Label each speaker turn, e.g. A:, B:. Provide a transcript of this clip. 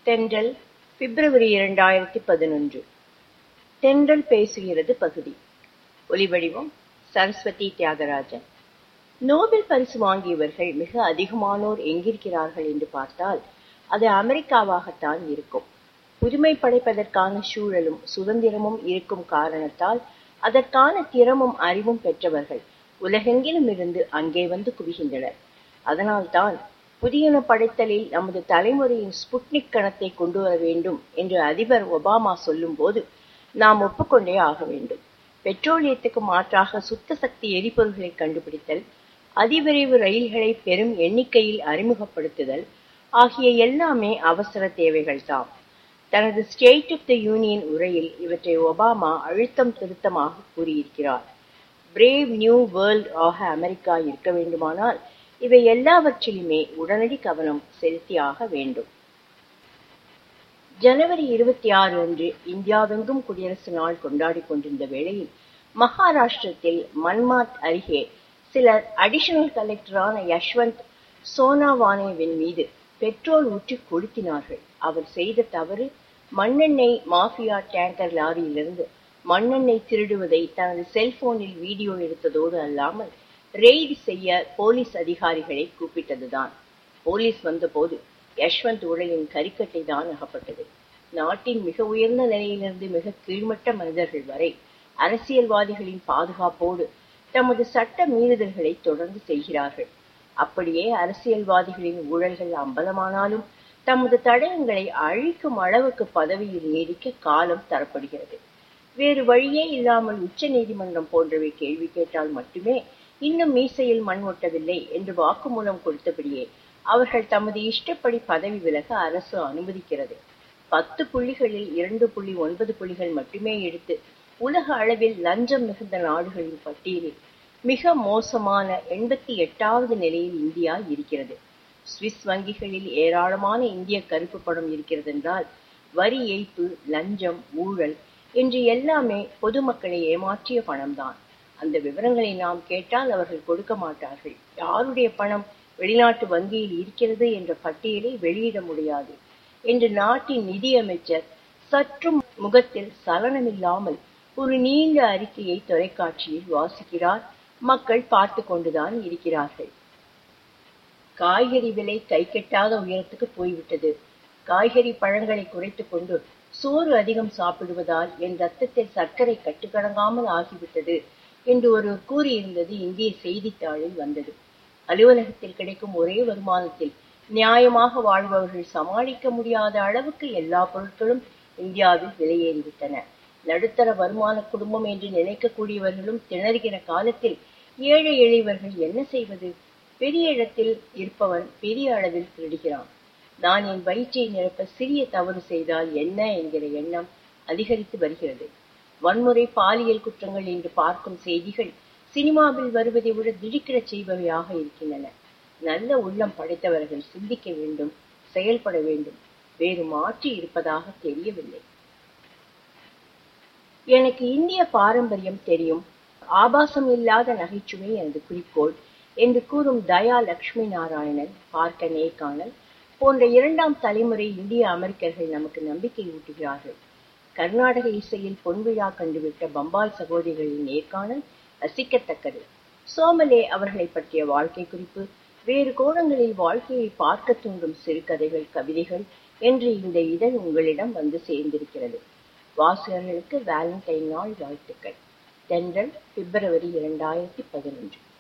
A: தென்றல் பிப்ரவரி இரண்டாயிரத்தி பதினொன்று தென்றல் பேசுகிறது பகுதி ஒலிவடிவம் சரஸ்வதி தியாகராஜன் நோபல் பரிசு வாங்கியவர்கள் மிக அதிகமானோர் எங்கிருக்கிறார்கள் என்று பார்த்தால் அது அமெரிக்காவாகத்தான் இருக்கும் புதுமை படைப்பதற்கான சூழலும் சுதந்திரமும் இருக்கும் காரணத்தால் அதற்கான திறமும் அறிவும் பெற்றவர்கள் உலகெங்கிலும் இருந்து அங்கே வந்து குவிகின்றனர் அதனால்தான் புதியன படைத்தலில் நமது தலைமுறையின் ஸ்புட்னிக் கணத்தை கொண்டு வர வேண்டும் என்று அதிபர் ஒபாமா சொல்லும் போது நாம் ஒப்புக்கொண்டே ஆக வேண்டும் பெட்ரோலியத்துக்கு மாற்றாக சுத்த சக்தி எரிபொருள்களை கண்டுபிடித்தல் அதிவிரைவு ரயில்களை பெரும் எண்ணிக்கையில் அறிமுகப்படுத்துதல் ஆகிய எல்லாமே அவசர தேவைகள் தாம் தனது ஸ்டேட் ஆஃப் த யூனியன் உரையில் இவற்றை ஒபாமா அழுத்தம் திருத்தமாக கூறியிருக்கிறார் பிரேவ் நியூ வேர்ல்ட் ஆக அமெரிக்கா இருக்க வேண்டுமானால் இவை எல்லாவற்றிலுமே உடனடி கவனம் செலுத்தியாக வேண்டும் ஜனவரி இருபத்தி ஆறு அன்று இந்தியாவெங்கும் குடியரசு நாள் கொண்டாடி கொண்டிருந்த வேளையில் மகாராஷ்டிரத்தில் மன்மாத் அருகே சிலர் அடிஷனல் கலெக்டரான யஷ்வந்த் சோனாவானேவின் மீது பெட்ரோல் ஊற்றி கொளுத்தினார்கள் அவர் செய்த தவறு மண்ணெண்ணெய் மாஃபியா டேங்கர் லாரியிலிருந்து மண்ணெண்ணெய் திருடுவதை தனது செல்போனில் வீடியோ எடுத்ததோடு அல்லாமல் ரெய்டு செய்ய போலீஸ் அதிகாரிகளை கூப்பிட்டதுதான் போலீஸ் வந்தபோது யஷ்வந்த் உடலின் கரிக்கட்டை தான் அகப்பட்டது நாட்டின் மிக உயர்ந்த நிலையிலிருந்து மிக கீழ்மட்ட மனிதர்கள் வரை அரசியல்வாதிகளின் பாதுகாப்போடு தமது சட்ட மீறுதல்களை தொடர்ந்து செய்கிறார்கள் அப்படியே அரசியல்வாதிகளின் ஊழல்கள் அம்பலமானாலும் தமது தடயங்களை அழிக்கும் அளவுக்கு பதவியில் நீடிக்க காலம் தரப்படுகிறது வேறு வழியே இல்லாமல் உச்ச நீதிமன்றம் போன்றவை கேள்வி கேட்டால் மட்டுமே இன்னும் மீசையில் மண் ஒட்டவில்லை என்று வாக்குமூலம் கொடுத்தபடியே அவர்கள் தமது இஷ்டப்படி பதவி விலக அரசு அனுமதிக்கிறது பத்து புள்ளிகளில் இரண்டு புள்ளி ஒன்பது புள்ளிகள் மட்டுமே எடுத்து உலக அளவில் லஞ்சம் மிகுந்த நாடுகளின் பட்டியலில் மிக மோசமான எண்பத்தி எட்டாவது நிலையில் இந்தியா இருக்கிறது சுவிஸ் வங்கிகளில் ஏராளமான இந்திய கருப்பு பணம் இருக்கிறது என்றால் வரி ஏய்ப்பு லஞ்சம் ஊழல் என்று எல்லாமே பொதுமக்களை ஏமாற்றிய பணம்தான் அந்த விவரங்களை நாம் கேட்டால் அவர்கள் கொடுக்க மாட்டார்கள் யாருடைய பணம் வெளிநாட்டு வங்கியில் இருக்கிறது என்ற பட்டியலை வெளியிட முடியாது என்று நாட்டின் நிதியமைச்சர் சற்றும் முகத்தில் சலனமில்லாமல் ஒரு நீண்ட அறிக்கையை தொலைக்காட்சியில் வாசிக்கிறார் மக்கள் பார்த்து கொண்டுதான் இருக்கிறார்கள் காய்கறி விலை கை கெட்டாத உயரத்துக்கு போய்விட்டது காய்கறி பழங்களை குறைத்துக் கொண்டு சோறு அதிகம் சாப்பிடுவதால் என் ரத்தத்தில் சர்க்கரை கட்டுக்கடங்காமல் ஆகிவிட்டது என்று ஒருவர் கூறியிருந்தது இந்திய செய்தித்தாளில் வந்தது அலுவலகத்தில் கிடைக்கும் ஒரே வருமானத்தில் நியாயமாக வாழ்பவர்கள் சமாளிக்க முடியாத அளவுக்கு எல்லா பொருட்களும் இந்தியாவில் விலையேறிவிட்டன நடுத்தர வருமான குடும்பம் என்று நினைக்கக்கூடியவர்களும் திணறுகிற காலத்தில் ஏழை எளியவர்கள் என்ன செய்வது பெரிய இடத்தில் இருப்பவன் பெரிய அளவில் திருடுகிறான் நான் என் வயிற்றை நிரப்ப சிறிய தவறு செய்தால் என்ன என்கிற எண்ணம் அதிகரித்து வருகிறது வன்முறை பாலியல் குற்றங்கள் என்று பார்க்கும் செய்திகள் சினிமாவில் வருவதை விட திடுக்கிடச் செய்பவையாக இருக்கின்றன நல்ல உள்ளம் படைத்தவர்கள் சிந்திக்க வேண்டும் செயல்பட வேண்டும் வேறு மாற்றி இருப்பதாக தெரியவில்லை எனக்கு இந்திய பாரம்பரியம் தெரியும் ஆபாசம் இல்லாத நகைச்சுவை எனது குறிக்கோள் என்று கூறும் தயா லட்சுமி நாராயணன் பார்க்க நேர்காணல் போன்ற இரண்டாம் தலைமுறை இந்திய அமெரிக்கர்கள் நமக்கு நம்பிக்கை ஊட்டுகிறார்கள் கர்நாடக இசையில் பொன்விழா கண்டுவிட்ட பம்பாய் சகோதரிகளின் நேர்காணல் ரசிக்கத்தக்கது சோமலே அவர்களை பற்றிய வாழ்க்கை குறிப்பு வேறு கோணங்களில் வாழ்க்கையை பார்க்க தூண்டும் சிறுகதைகள் கவிதைகள் என்று இந்த இதழ் உங்களிடம் வந்து சேர்ந்திருக்கிறது வாசகர்களுக்கு வேலண்டைன் நாள் வாழ்த்துக்கள் தென்றல் பிப்ரவரி இரண்டாயிரத்தி பதினொன்று